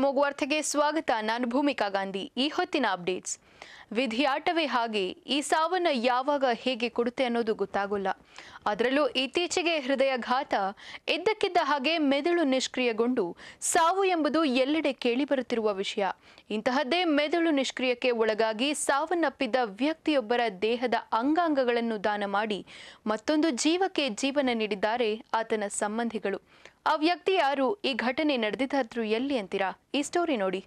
ಶಿವಮೊಗ್ಗ ವಾರ್ತೆಗೆ ಸ್ವಾಗತ ನಾನು ಭೂಮಿಕಾ ಗಾಂಧಿ ಈ ಹೊತ್ತಿನ ಅಪ್ಡೇಟ್ಸ್ ವಿಧಿಯಾಟವೇ ಹಾಗೆ ಈ ಸಾವನ್ನ ಯಾವಾಗ ಹೇಗೆ ಕೊಡುತ್ತೆ ಅನ್ನೋದು ಗೊತ್ತಾಗೋಲ್ಲ ಅದರಲ್ಲೂ ಇತ್ತೀಚೆಗೆ ಹೃದಯಘಾತ ಇದ್ದಕ್ಕಿದ್ದ ಹಾಗೆ ಮೆದುಳು ನಿಷ್ಕ್ರಿಯಗೊಂಡು ಸಾವು ಎಂಬುದು ಎಲ್ಲೆಡೆ ಕೇಳಿಬರುತ್ತಿರುವ ವಿಷಯ ಇಂತಹದ್ದೇ ಮೆದುಳು ನಿಷ್ಕ್ರಿಯಕ್ಕೆ ಒಳಗಾಗಿ ಸಾವನ್ನಪ್ಪಿದ್ದ ವ್ಯಕ್ತಿಯೊಬ್ಬರ ದೇಹದ ಅಂಗಾಂಗಗಳನ್ನು ದಾನ ಮಾಡಿ ಮತ್ತೊಂದು ಜೀವಕ್ಕೆ ಜೀವನ ನೀಡಿದ್ದಾರೆ ಆತನ ಸಂಬಂಧಿಗಳು ಆ ವ್ಯಕ್ತಿ ಯಾರು ಈ ಘಟನೆ ನಡೆದಿದ್ದಾದ್ರೂ ಎಲ್ಲಿ ಅಂತೀರಾ ಈ ಸ್ಟೋರಿ ನೋಡಿ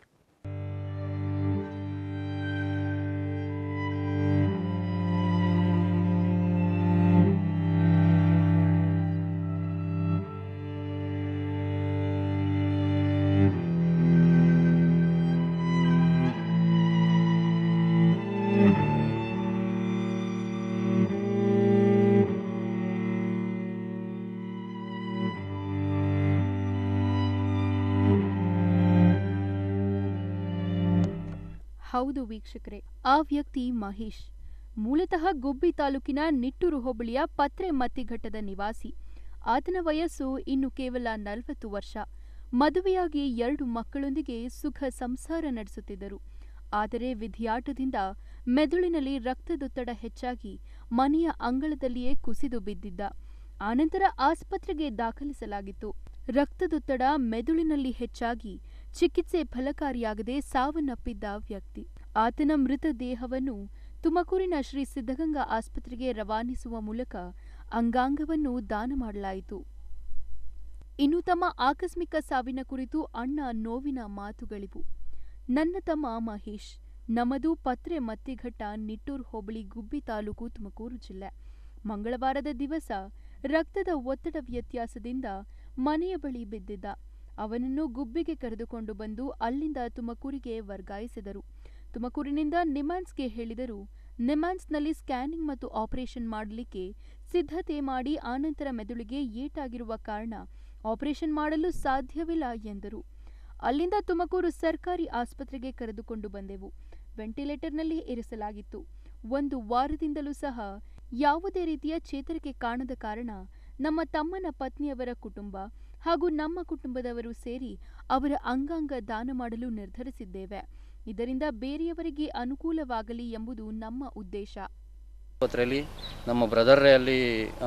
ಹೌದು ವೀಕ್ಷಕರೇ ಆ ವ್ಯಕ್ತಿ ಮಹೇಶ್ ಮೂಲತಃ ಗುಬ್ಬಿ ತಾಲೂಕಿನ ನಿಟ್ಟೂರು ಹೋಬಳಿಯ ಪತ್ರೆ ಮತ್ತಿಘಟ್ಟದ ನಿವಾಸಿ ಆತನ ವಯಸ್ಸು ಇನ್ನು ಕೇವಲ ನಲವತ್ತು ವರ್ಷ ಮದುವೆಯಾಗಿ ಎರಡು ಮಕ್ಕಳೊಂದಿಗೆ ಸುಖ ಸಂಸಾರ ನಡೆಸುತ್ತಿದ್ದರು ಆದರೆ ವಿಧಿಯಾಟದಿಂದ ಮೆದುಳಿನಲ್ಲಿ ರಕ್ತದೊತ್ತಡ ಹೆಚ್ಚಾಗಿ ಮನೆಯ ಅಂಗಳದಲ್ಲಿಯೇ ಕುಸಿದು ಬಿದ್ದಿದ್ದ ಆನಂತರ ಆಸ್ಪತ್ರೆಗೆ ದಾಖಲಿಸಲಾಗಿತ್ತು ರಕ್ತದೊತ್ತಡ ಮೆದುಳಿನಲ್ಲಿ ಹೆಚ್ಚಾಗಿ ಚಿಕಿತ್ಸೆ ಫಲಕಾರಿಯಾಗದೆ ಸಾವನ್ನಪ್ಪಿದ್ದ ವ್ಯಕ್ತಿ ಆತನ ಮೃತದೇಹವನ್ನು ತುಮಕೂರಿನ ಶ್ರೀ ಸಿದ್ಧಗಂಗಾ ಆಸ್ಪತ್ರೆಗೆ ರವಾನಿಸುವ ಮೂಲಕ ಅಂಗಾಂಗವನ್ನು ದಾನ ಮಾಡಲಾಯಿತು ಇನ್ನು ತಮ್ಮ ಆಕಸ್ಮಿಕ ಸಾವಿನ ಕುರಿತು ಅಣ್ಣ ನೋವಿನ ಮಾತುಗಳಿವು ನನ್ನ ತಮ್ಮ ಮಹೇಶ್ ನಮ್ಮದು ಪತ್ರೆ ಮತ್ತಿಘಟ್ಟ ನಿಟ್ಟೂರು ಹೋಬಳಿ ಗುಬ್ಬಿ ತಾಲೂಕು ತುಮಕೂರು ಜಿಲ್ಲೆ ಮಂಗಳವಾರದ ದಿವಸ ರಕ್ತದ ಒತ್ತಡ ವ್ಯತ್ಯಾಸದಿಂದ ಮನೆಯ ಬಳಿ ಬಿದ್ದಿದ್ದ ಅವನನ್ನು ಗುಬ್ಬಿಗೆ ಕರೆದುಕೊಂಡು ಬಂದು ಅಲ್ಲಿಂದ ತುಮಕೂರಿಗೆ ವರ್ಗಾಯಿಸಿದರು ತುಮಕೂರಿನಿಂದ ನಿಮ್ಯಾನ್ಸ್ಗೆ ಹೇಳಿದರು ನಿಮ್ಯಾನ್ಸ್ನಲ್ಲಿ ಸ್ಕ್ಯಾನಿಂಗ್ ಮತ್ತು ಆಪರೇಷನ್ ಮಾಡಲಿಕ್ಕೆ ಸಿದ್ಧತೆ ಮಾಡಿ ಆನಂತರ ಮೆದುಳಿಗೆ ಏಟಾಗಿರುವ ಕಾರಣ ಆಪರೇಷನ್ ಮಾಡಲು ಸಾಧ್ಯವಿಲ್ಲ ಎಂದರು ಅಲ್ಲಿಂದ ತುಮಕೂರು ಸರ್ಕಾರಿ ಆಸ್ಪತ್ರೆಗೆ ಕರೆದುಕೊಂಡು ಬಂದೆವು ವೆಂಟಿಲೇಟರ್ನಲ್ಲಿ ಇರಿಸಲಾಗಿತ್ತು ಒಂದು ವಾರದಿಂದಲೂ ಸಹ ಯಾವುದೇ ರೀತಿಯ ಚೇತರಿಕೆ ಕಾಣದ ಕಾರಣ ನಮ್ಮ ತಮ್ಮನ ಪತ್ನಿಯವರ ಕುಟುಂಬ ಹಾಗೂ ನಮ್ಮ ಕುಟುಂಬದವರು ಸೇರಿ ಅವರ ಅಂಗಾಂಗ ದಾನ ಮಾಡಲು ನಿರ್ಧರಿಸಿದ್ದೇವೆ ಇದರಿಂದ ಬೇರೆಯವರಿಗೆ ಅನುಕೂಲವಾಗಲಿ ಎಂಬುದು ನಮ್ಮ ಉದ್ದೇಶ ಆಸ್ಪತ್ರೆಯಲ್ಲಿ ನಮ್ಮ ಬ್ರದರೇ ಅಲ್ಲಿ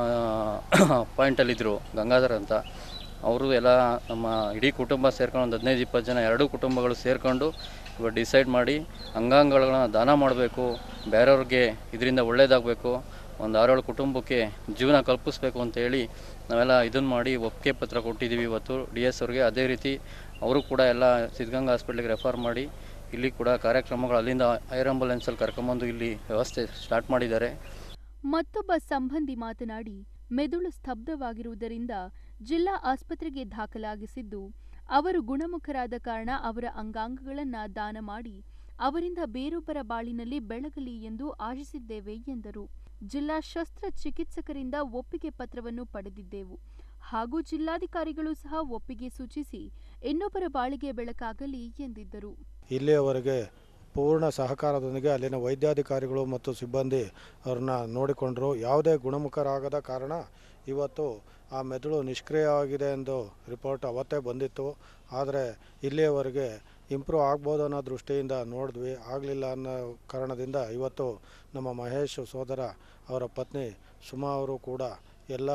ಪಾಯಿಂಟಲ್ಲಿದ್ದರು ಗಂಗಾಧರ್ ಅಂತ ಅವರು ಎಲ್ಲ ನಮ್ಮ ಇಡೀ ಕುಟುಂಬ ಸೇರ್ಕೊಂಡು ಒಂದು ಹದಿನೈದು ಇಪ್ಪತ್ತು ಜನ ಎರಡೂ ಕುಟುಂಬಗಳು ಸೇರಿಕೊಂಡು ಇವಾಗ ಡಿಸೈಡ್ ಮಾಡಿ ಅಂಗಾಂಗಗಳನ್ನ ದಾನ ಮಾಡಬೇಕು ಬೇರೆಯವ್ರಿಗೆ ಇದರಿಂದ ಒಳ್ಳೇದಾಗಬೇಕು ಒಂದು ಆರೇಳು ಕುಟುಂಬಕ್ಕೆ ಜೀವನ ಕಲ್ಪಿಸ್ಬೇಕು ಅಂತೇಳಿ ನಾವೆಲ್ಲ ಇದನ್ನು ಮಾಡಿ ಒಪ್ಪಿಗೆ ಪತ್ರ ಕೊಟ್ಟಿದ್ದೀವಿ ಇವತ್ತು ಡಿ ಎಸ್ ಅವ್ರಿಗೆ ಅದೇ ರೀತಿ ಅವರು ಕೂಡ ಎಲ್ಲ ಸಿದ್ಧಗಂಗಾ ಹಾಸ್ಪಿಟ್ಲಿಗೆ ರೆಫರ್ ಮಾಡಿ ಇಲ್ಲಿ ಕೂಡ ಕಾರ್ಯಕ್ರಮಗಳು ಅಲ್ಲಿಂದ ಏರ್ ಆಂಬುಲೆನ್ಸಲ್ಲಿ ಕರ್ಕೊಂಬಂದು ಇಲ್ಲಿ ವ್ಯವಸ್ಥೆ ಸ್ಟಾರ್ಟ್ ಮಾಡಿದ್ದಾರೆ ಮತ್ತೊಬ್ಬ ಸಂಬಂಧಿ ಮಾತನಾಡಿ ಮೆದುಳು ಸ್ತಬ್ಧವಾಗಿರುವುದರಿಂದ ಜಿಲ್ಲಾ ಆಸ್ಪತ್ರೆಗೆ ದಾಖಲಾಗಿಸಿದ್ದು ಅವರು ಗುಣಮುಖರಾದ ಕಾರಣ ಅವರ ಅಂಗಾಂಗಗಳನ್ನ ದಾನ ಮಾಡಿ ಅವರಿಂದ ಬೇರೊಬ್ಬರ ಬಾಳಿನಲ್ಲಿ ಬೆಳಗಲಿ ಎಂದು ಆಶಿಸಿದ್ದೇವೆ ಎಂದರು ಜಿಲ್ಲಾ ಶಸ್ತ್ರಚಿಕಿತ್ಸಕರಿಂದ ಒಪ್ಪಿಗೆ ಪತ್ರವನ್ನು ಪಡೆದಿದ್ದೆವು ಹಾಗೂ ಜಿಲ್ಲಾಧಿಕಾರಿಗಳು ಸಹ ಒಪ್ಪಿಗೆ ಸೂಚಿಸಿ ಇನ್ನೊಬ್ಬರ ಬಾಳಿಗೆ ಬೆಳಕಾಗಲಿ ಎಂದಿದ್ದರು ಇಲ್ಲಿಯವರೆಗೆ ಪೂರ್ಣ ಸಹಕಾರದೊಂದಿಗೆ ಅಲ್ಲಿನ ವೈದ್ಯಾಧಿಕಾರಿಗಳು ಮತ್ತು ಸಿಬ್ಬಂದಿ ಅವ್ರನ್ನ ನೋಡಿಕೊಂಡರು ಯಾವುದೇ ಗುಣಮುಖರಾಗದ ಕಾರಣ ಇವತ್ತು ಆ ಮೆದುಳು ನಿಷ್ಕ್ರಿಯವಾಗಿದೆ ಎಂದು ರಿಪೋರ್ಟ್ ಅವತ್ತೇ ಬಂದಿತ್ತು ಆದರೆ ಇಲ್ಲಿಯವರೆಗೆ ಇಂಪ್ರೂವ್ ಆಗ್ಬೋದು ಅನ್ನೋ ದೃಷ್ಟಿಯಿಂದ ನೋಡಿದ್ವಿ ಆಗಲಿಲ್ಲ ಅನ್ನೋ ಕಾರಣದಿಂದ ಇವತ್ತು ನಮ್ಮ ಮಹೇಶ್ ಸೋದರ ಅವರ ಪತ್ನಿ ಸುಮಾ ಅವರು ಕೂಡ ಎಲ್ಲ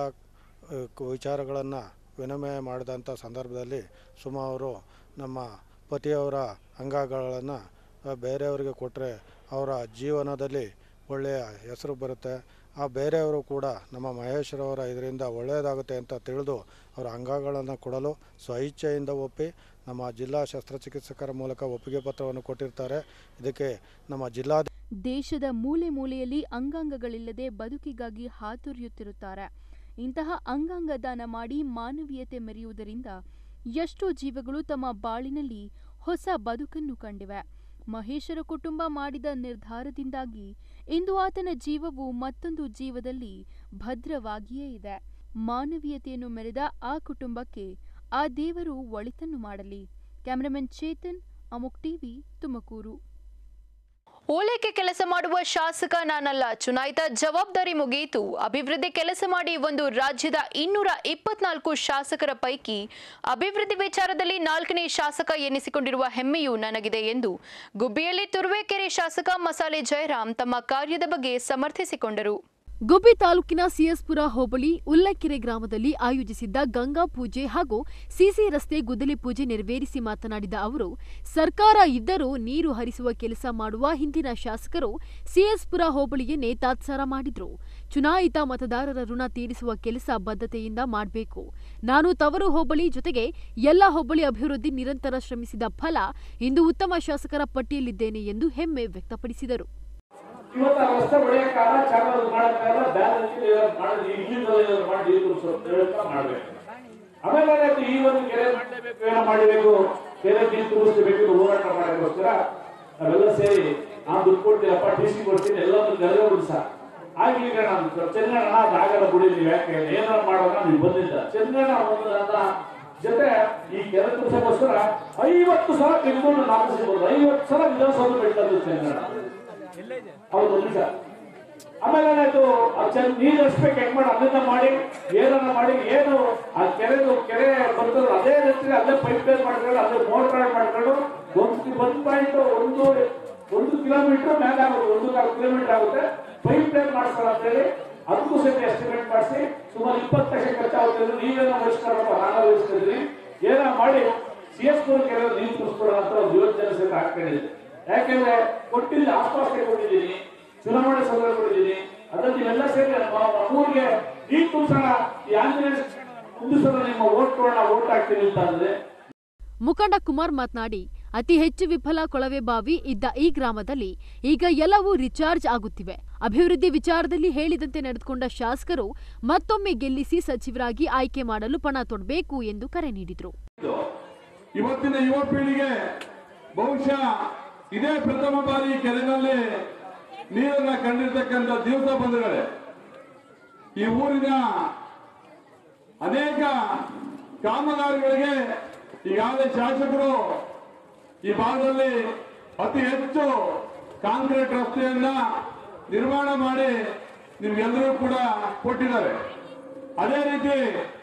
ವಿಚಾರಗಳನ್ನು ವಿನಿಮಯ ಮಾಡಿದಂಥ ಸಂದರ್ಭದಲ್ಲಿ ಸುಮಾ ಅವರು ನಮ್ಮ ಪತಿಯವರ ಅಂಗಗಳನ್ನು ಬೇರೆಯವರಿಗೆ ಕೊಟ್ಟರೆ ಅವರ ಜೀವನದಲ್ಲಿ ಒಳ್ಳೆಯ ಹೆಸರು ಬರುತ್ತೆ ಆ ಬೇರೆಯವರು ಕೂಡ ನಮ್ಮ ಮಹೇಶ್ವರವರ ಇದರಿಂದ ಒಳ್ಳೆಯದಾಗುತ್ತೆ ಅಂತ ತಿಳಿದು ಅವರ ಅಂಗಗಳನ್ನು ಕೊಡಲು ಸ್ವಇಚ್ಛೆಯಿಂದ ಒಪ್ಪಿ ನಮ್ಮ ಜಿಲ್ಲಾ ಶಸ್ತ್ರಚಿಕಿತ್ಸಕರ ಮೂಲಕ ಒಪ್ಪಿಗೆ ಪತ್ರವನ್ನು ಕೊಟ್ಟಿರ್ತಾರೆ ಇದಕ್ಕೆ ನಮ್ಮ ಜಿಲ್ಲಾ ದೇಶದ ಮೂಲೆ ಮೂಲೆಯಲ್ಲಿ ಅಂಗಾಂಗಗಳಿಲ್ಲದೆ ಬದುಕಿಗಾಗಿ ಹಾತೊರೆಯುತ್ತಿರುತ್ತಾರೆ ಇಂತಹ ಅಂಗಾಂಗ ದಾನ ಮಾಡಿ ಮಾನವೀಯತೆ ಮೆರೆಯುವುದರಿಂದ ಎಷ್ಟೋ ಜೀವಗಳು ತಮ್ಮ ಬಾಳಿನಲ್ಲಿ ಹೊಸ ಬದುಕನ್ನು ಕಂಡಿವೆ ಮಹೇಶರ ಕುಟುಂಬ ಮಾಡಿದ ನಿರ್ಧಾರದಿಂದಾಗಿ ಇಂದು ಆತನ ಜೀವವು ಮತ್ತೊಂದು ಜೀವದಲ್ಲಿ ಭದ್ರವಾಗಿಯೇ ಇದೆ ಮಾನವೀಯತೆಯನ್ನು ಮೆರೆದ ಆ ಕುಟುಂಬಕ್ಕೆ ಆ ದೇವರು ಒಳಿತನ್ನು ಮಾಡಲಿ ಕ್ಯಾಮರಾಮನ್ ಚೇತನ್ ಅಮುಕ್ ಟಿವಿ ತುಮಕೂರು ಓಲೈಕೆ ಕೆಲಸ ಮಾಡುವ ಶಾಸಕ ನಾನಲ್ಲ ಚುನಾಯಿತ ಜವಾಬ್ದಾರಿ ಮುಗಿಯಿತು ಅಭಿವೃದ್ಧಿ ಕೆಲಸ ಮಾಡಿ ಒಂದು ರಾಜ್ಯದ ಇನ್ನೂರ ಇಪ್ಪತ್ನಾಲ್ಕು ಶಾಸಕರ ಪೈಕಿ ಅಭಿವೃದ್ಧಿ ವಿಚಾರದಲ್ಲಿ ನಾಲ್ಕನೇ ಶಾಸಕ ಎನ್ನಿಸಿಕೊಂಡಿರುವ ಹೆಮ್ಮೆಯೂ ನನಗಿದೆ ಎಂದು ಗುಬ್ಬಿಯಲ್ಲಿ ತುರುವೇಕೆರೆ ಶಾಸಕ ಮಸಾಲೆ ಜಯರಾಮ್ ತಮ್ಮ ಕಾರ್ಯದ ಬಗ್ಗೆ ಸಮರ್ಥಿಸಿಕೊಂಡರು ಗುಬ್ಬಿ ತಾಲೂಕಿನ ಸಿಎಸ್ಪುರ ಹೋಬಳಿ ಉಲ್ಲಕೆರೆ ಗ್ರಾಮದಲ್ಲಿ ಆಯೋಜಿಸಿದ್ದ ಗಂಗಾ ಪೂಜೆ ಹಾಗೂ ಸಿಸಿ ರಸ್ತೆ ಗುದ್ದಲಿ ಪೂಜೆ ನೆರವೇರಿಸಿ ಮಾತನಾಡಿದ ಅವರು ಸರ್ಕಾರ ಇದ್ದರೂ ನೀರು ಹರಿಸುವ ಕೆಲಸ ಮಾಡುವ ಹಿಂದಿನ ಶಾಸಕರು ಸಿಎಸ್ಪುರ ಹೋಬಳಿಯನ್ನೇ ತಾತ್ಸಾರ ಮಾಡಿದ್ರು ಚುನಾಯಿತ ಮತದಾರರ ಋಣ ತೀರಿಸುವ ಕೆಲಸ ಬದ್ಧತೆಯಿಂದ ಮಾಡಬೇಕು ನಾನು ತವರು ಹೋಬಳಿ ಜೊತೆಗೆ ಎಲ್ಲ ಹೋಬಳಿ ಅಭಿವೃದ್ಧಿ ನಿರಂತರ ಶ್ರಮಿಸಿದ ಫಲ ಇಂದು ಉತ್ತಮ ಶಾಸಕರ ಪಟ್ಟಿಯಲ್ಲಿದ್ದೇನೆ ಎಂದು ಹೆಮ್ಮೆ ವ್ಯಕ್ತಪಡಿಸಿದರು ಇವತ್ತು ಆ ರಸ್ತೆ ಹೊಡೆಯಕ್ಕಾಗ ಚಾನಲ್ ಮಾಡಕ್ಕಾಗ ಬ್ಯಾಲೆನ್ಸ್ ಮಾಡೋದು ಈಗಿನಲ್ಲಿ ಮಾಡಿ ಹೇಳ್ತಾ ಮಾಡ್ಬೇಕು ಆಮೇಲೆ ಏನಾಯ್ತು ಈ ಒಂದು ಕೆರೆ ಮಾಡಲೇಬೇಕು ಏನೋ ಮಾಡಬೇಕು ಕೆರೆ ನೀರು ತುಂಬಿಸ್ಬೇಕು ಇದು ಹೋರಾಟ ಮಾಡೋಕ್ಕೋಸ್ಕರ ನಾವೆಲ್ಲ ಸೇರಿ ನಾನು ದುಡ್ಡು ಕೊಡ್ತೀನಪ್ಪ ಟಿ ಸಿ ಕೊಡ್ತೀನಿ ಎಲ್ಲದನ್ನು ನೆರವೆ ಬಿಡ್ಸ ಆಗ್ಲಿ ನಾನು ಚೆನ್ನಣ್ಣ ಅದಾಗಲ್ಲ ಬಿಡಿ ನೀವು ಯಾಕೆ ಏನಾರು ಮಾಡೋಣ ನೀವು ಬಂದಿದ್ದ ಚೆನ್ನಣ್ಣ ಒಂದು ನನ್ನ ಜೊತೆ ಈ ಕೆರೆ ತುಂಬಿಸೋಕ್ಕೋಸ್ಕರ ಐವತ್ತು ಸಲ ತೆಗೆದುಕೊಂಡು ನಾಮಿಸಿರ್ಬೋದು ಐವತ್ತು ಸಲ ವಿಧಾನಸೌಧ ಬಿಟ್ಟದ್ದು ಚೆನ್ನಣ್ಣ ಹೌದು ನಿಜ ಆಮೇಲೆ ಏನಾಯ್ತು ಆ ಚೆನ್ನ ನೀರು ಹರಿಸ್ಬೇಕು ಹೆಂಗ್ ಮಾಡಿ ಅದನ್ನ ಮಾಡಿ ಏನನ್ನ ಮಾಡಿ ಏನು ಆ ಕೆರೆದು ಕೆರೆ ಬರ್ತದೆ ಅದೇ ರೀತಿ ಅಲ್ಲೇ ಪೈಪ್ ಲೈನ್ ಮಾಡ್ಕೊಂಡು ಅಲ್ಲೇ ಮೋಟರ್ ಮಾಡ್ಕೊಂಡು ಒಂದು ಒಂದು ಪಾಯಿಂಟ್ ಒಂದು ಒಂದು ಕಿಲೋಮೀಟರ್ ಮ್ಯಾಗ ಆಗುತ್ತೆ ಒಂದು ಕಾಲು ಕಿಲೋಮೀಟರ್ ಆಗುತ್ತೆ ಪೈಪ್ ಲೈನ್ ಮಾಡಿಸ್ತಾರೆ ಅಂತ ಹೇಳಿ ಅದಕ್ಕೂ ಸಹಿತ ಎಸ್ಟಿಮೇಟ್ ಮಾಡಿಸಿ ಸುಮಾರು ಇಪ್ಪತ್ತು ಲಕ್ಷ ಖರ್ಚಾಗುತ್ತೆ ಅಂದ್ರೆ ನೀವೇನೋ ವಹಿಸ್ತಾರಪ್ಪ ನಾನು ವಹಿಸ್ತಿದ್ರಿ ಏನೋ ಮಾಡಿ ಸಿ ಎಸ್ ಪುರ ಕೆರೆ ನೀರು ತುಂಬಿಸ್ಕೊಡೋ ಅಂತ ಒಂದು ಯೋಜನೆ ಸಹಿತ ಹಾಕೊಂಡಿದ್ದೆ ಯಾಕೆಂದ್ರೆ ಕೊಟ್ಟಿಲ್ಲ ಆಶ್ವಾಸನೆ ಕೊಟ್ಟಿದ್ದೀನಿ ಚುನಾವಣೆ ಸೌಲಭ್ಯ ಕೊಟ್ಟಿದ್ದೀನಿ ಅದ್ರಲ್ಲಿ ನೀವೆಲ್ಲ ಸೇರಿ ನಮ್ಮ ಊರಿಗೆ ನೀರು ತುಂಬಿಸೋಣ ಈ ಆಂಜನೇಯ ಕುಂದಿಸೋಣ ನಿಮ್ಮ ಓಟ್ ಕೊಡೋಣ ಓಟ್ ಹಾಕ್ತೀನಿ ಅಂತ ಅಂದ್ರೆ ಮುಖಂಡ ಕುಮಾರ್ ಮಾತನಾಡಿ ಅತಿ ಹೆಚ್ಚು ವಿಫಲ ಕೊಳವೆ ಬಾವಿ ಇದ್ದ ಈ ಗ್ರಾಮದಲ್ಲಿ ಈಗ ಎಲ್ಲವೂ ರಿಚಾರ್ಜ್ ಆಗುತ್ತಿವೆ ಅಭಿವೃದ್ಧಿ ವಿಚಾರದಲ್ಲಿ ಹೇಳಿದಂತೆ ನಡೆದುಕೊಂಡ ಶಾಸಕರು ಮತ್ತೊಮ್ಮೆ ಗೆಲ್ಲಿಸಿ ಸಚಿವರಾಗಿ ಆಯ್ಕೆ ಮಾಡಲು ಪಣ ತೊಡಬೇಕು ಎಂದು ಕರೆ ನೀಡಿದರು ಇವತ್ತಿನ ಯುವ ಪೀಳಿಗೆ ಬಹುಶಃ ಇದೇ ಪ್ರಥಮ ಬಾರಿ ಕೆರೆನಲ್ಲಿ ನೀರನ್ನ ಕಂಡಿರ್ತಕ್ಕಂಥ ದಿವಸ ಬಂಧುಗಳೇ ಈ ಊರಿನ ಅನೇಕ ಕಾಮಗಾರಿಗಳಿಗೆ ಈಗಾಗಲೇ ಶಾಸಕರು ಈ ಭಾಗದಲ್ಲಿ ಅತಿ ಹೆಚ್ಚು ಕಾಂಕ್ರೀಟ್ ರಸ್ತೆಯನ್ನ ನಿರ್ಮಾಣ ಮಾಡಿ ನಿಮ್ಗೆಲ್ಲರೂ ಕೂಡ ಕೊಟ್ಟಿದ್ದಾರೆ ಅದೇ ರೀತಿ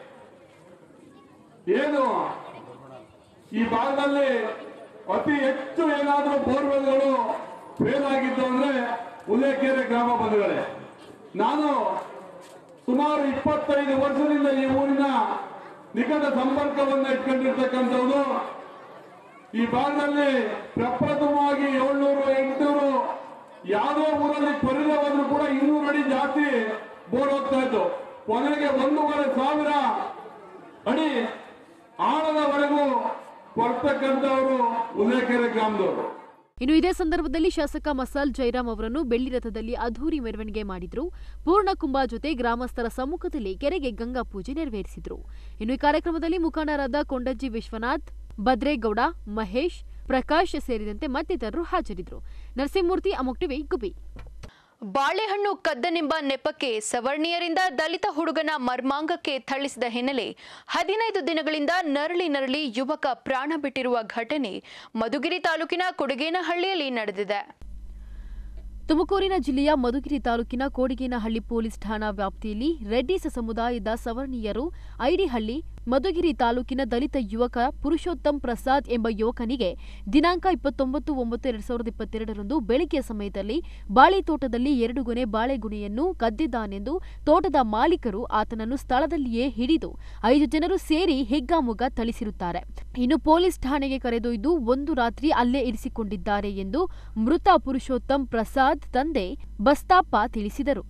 ಏನು ಈ ಭಾಗದಲ್ಲಿ ಅತಿ ಹೆಚ್ಚು ಏನಾದರೂ ಬೋರ್ವೆಲ್ಗಳು ಫೇಲ್ ಆಗಿದ್ದು ಅಂದ್ರೆ ಉಲ್ಲೇಕೆರೆ ಗ್ರಾಮ ಬಂಧುಗಳೇ ನಾನು ಸುಮಾರು ಇಪ್ಪತ್ತೈದು ವರ್ಷದಿಂದ ಈ ಊರಿನ ನಿಕಟ ಸಂಪರ್ಕವನ್ನು ಇಟ್ಕೊಂಡಿರ್ತಕ್ಕಂಥವ್ರು ಈ ಭಾಗದಲ್ಲಿ ಪ್ರಪ್ರಥಮವಾಗಿ ಏಳ್ನೂರು ಎಂಟುನೂರು ಯಾವುದೇ ಊರಲ್ಲಿ ಕೊರಿದೆ ಹೋದ್ರು ಕೂಡ ಇನ್ನೂರು ಅಡಿ ಜಾಸ್ತಿ ಬೋರ್ ಹೋಗ್ತಾ ಇತ್ತು ಕೊನೆಗೆ ಒಂದೂವರೆ ಸಾವಿರ ಅಡಿ ಆಳದವರೆಗೂ ಕೊಡ್ತಕ್ಕಂಥವರು ಉಲ್ಲೇಖೆರೆ ಗ್ರಾಮದವರು ಇನ್ನು ಇದೇ ಸಂದರ್ಭದಲ್ಲಿ ಶಾಸಕ ಮಸಾಲ್ ಜೈರಾಮ್ ಅವರನ್ನು ಬೆಳ್ಳಿ ರಥದಲ್ಲಿ ಅದ್ಧೂರಿ ಮೆರವಣಿಗೆ ಮಾಡಿದ್ರು ಪೂರ್ಣಕುಂಭ ಜೊತೆ ಗ್ರಾಮಸ್ಥರ ಸಮ್ಮುಖದಲ್ಲಿ ಕೆರೆಗೆ ಗಂಗಾ ಪೂಜೆ ನೆರವೇರಿಸಿದ್ರು ಇನ್ನು ಈ ಕಾರ್ಯಕ್ರಮದಲ್ಲಿ ಮುಖಂಡರಾದ ಕೊಂಡಜ್ಜಿ ವಿಶ್ವನಾಥ್ ಭದ್ರೇಗೌಡ ಮಹೇಶ್ ಪ್ರಕಾಶ್ ಸೇರಿದಂತೆ ಮತ್ತಿತರರು ಹಾಜರಿದ್ದರು ನರಸಿಂಹಮೂರ್ತಿ ಅಮೋಕ್ ಟಿವಿ ಗುಬಿ ಬಾಳೆಹಣ್ಣು ಕದ್ದನೆಂಬ ನೆಪಕ್ಕೆ ಸವರ್ಣೀಯರಿಂದ ದಲಿತ ಹುಡುಗನ ಮರ್ಮಾಂಗಕ್ಕೆ ಥಳಿಸಿದ ಹಿನ್ನೆಲೆ ಹದಿನೈದು ದಿನಗಳಿಂದ ನರಳಿ ನರಳಿ ಯುವಕ ಪ್ರಾಣ ಬಿಟ್ಟಿರುವ ಘಟನೆ ಮಧುಗಿರಿ ತಾಲೂಕಿನ ಕೊಡಗೇನಹಳ್ಳಿಯಲ್ಲಿ ನಡೆದಿದೆ ತುಮಕೂರಿನ ಜಿಲ್ಲೆಯ ಮಧುಗಿರಿ ತಾಲೂಕಿನ ಕೋಡಿಗೇನಹಳ್ಳಿ ಪೊಲೀಸ್ ಠಾಣಾ ವ್ಯಾಪ್ತಿಯಲ್ಲಿ ರೆಡ್ಡಿಸ್ ಸಮುದಾಯದ ಸವರ್ಣೀಯರು ಐಡಿಹಳ್ಳಿ ಮಧುಗಿರಿ ತಾಲೂಕಿನ ದಲಿತ ಯುವಕ ಪುರುಷೋತ್ತಮ್ ಪ್ರಸಾದ್ ಎಂಬ ಯುವಕನಿಗೆ ದಿನಾಂಕ ಇಪ್ಪತ್ತೊಂಬತ್ತು ಒಂಬತ್ತು ಎರಡ್ ಸಾವಿರದ ಇಪ್ಪತ್ತೆರಡರಂದು ಬೆಳಗ್ಗೆ ಸಮಯದಲ್ಲಿ ಬಾಳೆ ತೋಟದಲ್ಲಿ ಎರಡು ಗೊನೆ ಬಾಳೆಗುಣಿಯನ್ನು ಕದ್ದಿದ್ದಾನೆಂದು ತೋಟದ ಮಾಲೀಕರು ಆತನನ್ನು ಸ್ಥಳದಲ್ಲಿಯೇ ಹಿಡಿದು ಐದು ಜನರು ಸೇರಿ ಹಿಗ್ಗಾಮುಗ್ಗಾ ಥಳಿಸಿರುತ್ತಾರೆ ಇನ್ನು ಪೊಲೀಸ್ ಠಾಣೆಗೆ ಕರೆದೊಯ್ದು ಒಂದು ರಾತ್ರಿ ಅಲ್ಲೇ ಇರಿಸಿಕೊಂಡಿದ್ದಾರೆ ಎಂದು ಮೃತ ಪುರುಷೋತ್ತಮ್ ಪ್ರಸಾದ್ ತಂದೆ ಬಸ್ತಾಪ ತಿಳಿಸಿದರು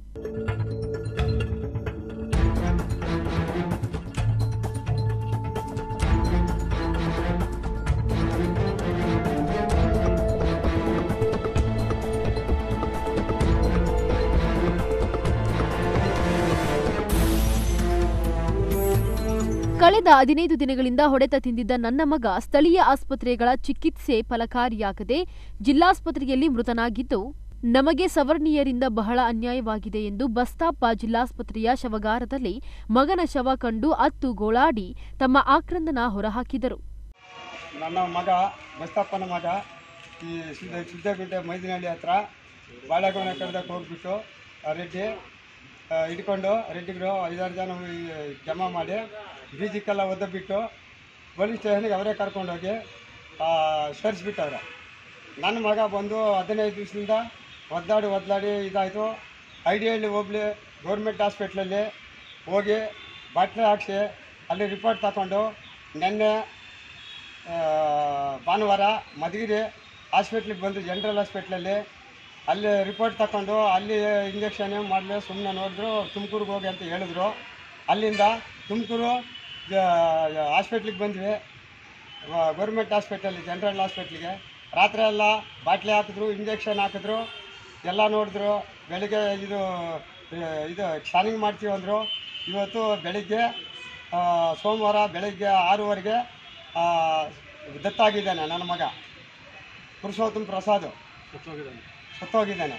ಕಳೆದ ಹದಿನೈದು ದಿನಗಳಿಂದ ಹೊಡೆತ ತಿಂದಿದ್ದ ನನ್ನ ಮಗ ಸ್ಥಳೀಯ ಆಸ್ಪತ್ರೆಗಳ ಚಿಕಿತ್ಸೆ ಫಲಕಾರಿಯಾಗದೆ ಜಿಲ್ಲಾಸ್ಪತ್ರೆಯಲ್ಲಿ ಮೃತನಾಗಿದ್ದು ನಮಗೆ ಸವರ್ಣೀಯರಿಂದ ಬಹಳ ಅನ್ಯಾಯವಾಗಿದೆ ಎಂದು ಬಸ್ತಾಪ ಜಿಲ್ಲಾಸ್ಪತ್ರೆಯ ಶವಗಾರದಲ್ಲಿ ಮಗನ ಶವ ಕಂಡು ಅತ್ತು ಗೋಳಾಡಿ ತಮ್ಮ ಆಕ್ರಂದನ ಹೊರಹಾಕಿದರು ನನ್ನ ಮಗ ಬಸ್ತಪ್ಪನ ಮಗ ಈ ಸಿದ್ದ ಸಿದ್ದಗುಂಟೆ ಮೈದಿನಹಳ್ಳಿ ಹತ್ರ ಬಾಳೆಗೊನೆ ಕಡ್ದಕ್ಕೆ ಹೋಗ್ಬಿಟ್ಟು ಆ ರೆಡ್ಡಿ ಆ, ಹಿಡ್ಕೊಂಡು ರೆಡ್ಡಿಗಳು ಐದಾರು ಜನ ಈ ಜಮಾ ಮಾಡಿ ಬೀಜಕ್ಕೆಲ್ಲ ಒದ್ದಬಿಟ್ಟು ಪೊಲೀಸ್ ಸ್ಟೇಷನ್ಗೆ ಅವರೇ ಕರ್ಕೊಂಡೋಗಿ ಸೇರಿಸ್ಬಿಟ್ಟವ್ರೆ ನನ್ನ ಮಗ ಬಂದು ಹದಿನೈದು ದಿವಸದಿಂದ ಒದ್ದಾಡಿ ಒದ್ದಾಡಿ ಇದಾಯಿತು ಐ ಡಿ ಹಳ್ಳಿ ಹೋಗ್ಲಿ ಗೌರ್ಮೆಂಟ್ ಹಾಸ್ಪಿಟ್ಲಲ್ಲಿ ಹೋಗಿ ಬಾಟ್ಲಿ ಹಾಕ್ಸಿ ಅಲ್ಲಿ ರಿಪೋರ್ಟ್ ತಗೊಂಡು ನಿನ್ನೆ ಆ, ಭಾನುವಾರ ಮಧುಗಿರಿ ಹಾಸ್ಪಿಟ್ಲಿಗೆ ಬಂದು ಜನರಲ್ ಹಾಸ್ಪಿಟ್ಲಲ್ಲಿ ಅಲ್ಲಿ ರಿಪೋರ್ಟ್ ತಗೊಂಡು ಅಲ್ಲಿ ಇಂಜೆಕ್ಷನ್ ಮಾಡಲಿ ಸುಮ್ಮನೆ ನೋಡಿದ್ರು ತುಮಕೂರಿಗೆ ಹೋಗಿ ಅಂತ ಹೇಳಿದ್ರು ಅಲ್ಲಿಂದ ತುಮಕೂರು ಹಾಸ್ಪಿಟ್ಲಿಗೆ ಬಂದ್ವಿ ಗೌರ್ಮೆಂಟ್ ಹಾಸ್ಪಿಟಲ್ ಜನರಲ್ ಹಾಸ್ಪಿಟ್ಲಿಗೆ ರಾತ್ರಿ ಎಲ್ಲ ಬಾಟ್ಲಿ ಹಾಕಿದ್ರು ಇಂಜೆಕ್ಷನ್ ಹಾಕಿದ್ರು ಎಲ್ಲ ನೋಡಿದ್ರು ಬೆಳಿಗ್ಗೆ ಇದು ಆ, ಇದು ಸ್ಕ್ಯಾನಿಂಗ್ ಮಾಡ್ತೀವಿ ಅಂದರು ಇವತ್ತು ಬೆಳಿಗ್ಗೆ ಆ, ಸೋಮವಾರ ಬೆಳಿಗ್ಗೆ ಆರೂವರೆಗೆ ಆ, ದತ್ತಾಗಿದ್ದಾನೆ ನನ್ನ ಮಗ ಪುರುಷೋತ್ತಮ್ ಪ್ರಸಾದ್ ಸತ್ತೋಗಿದ್ದಾನೆ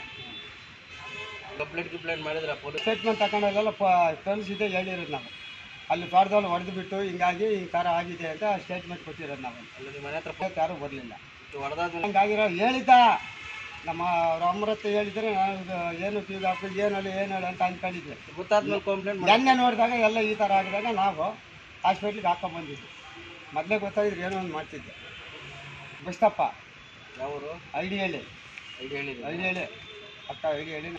ಸ್ಟೇಟ್ಮೆಂಟ್ ತಗೊಂಡಲ್ಲೆಲ್ಲ ಕಳಿಸಿದ್ದೆ ಹೇಳಿರೋದು ನಾವು ಅಲ್ಲಿ ತೋಟದಲ್ಲಿ ಹೊಡೆದು ಬಿಟ್ಟು ಹಿಂಗಾಗಿ ಹಿಂಗೆ ಕಾರ ಆಗಿದೆ ಅಂತ ಸ್ಟೇಟ್ಮೆಂಟ್ ಕೊಟ್ಟಿರೋದು ನಾವು ಅಲ್ಲಿ ಮನೆ ಹತ್ರ ಯಾರೂ ಬರಲಿಲ್ಲ ಹಂಗಾಗಿರೋ ಹೇಳಿದ್ದ ನಮ್ಮ ಅವ್ರ ಅಮೃತ ಹೇಳಿದ್ರೆ ನಾನು ಇದು ಏನು ಟಿ ವಿ ಹಾಕು ಏನಲ್ಲ ಏನಲ್ಲ ಅಂತ ಅಂದ್ಕೊಂಡಿದ್ದೆ ಗೊತ್ತಾದ್ಮೇಲೆ ಕಂಪ್ಲೇಂಟ್ ನೆನ್ನೆ ನೋಡಿದಾಗ ಎಲ್ಲ ಈ ಥರ ಆಗಿದಾಗ ನಾವು ಹಾಸ್ಪಿಟ್ಲಿಗೆ ಹಾಕೊಂಡ್ ಬಂದಿದ್ವಿ ಮೊದಲೇ ಗೊತ್ತಾಗಿದ್ರೆ ಏನೋ ಒಂದು ಮಾಡ್ತಿದ್ದೆ ಬಸ್ತಪ್ಪ ಯಾವರು ಐ ಡಿ ಹೇಳಿ ಐ ಡಿ ಹೇಳಿ ಐ ಡಿ ಹೇಳಿ ಅಕ್ಕ ಐ ಡಿ ಹೇಳಿ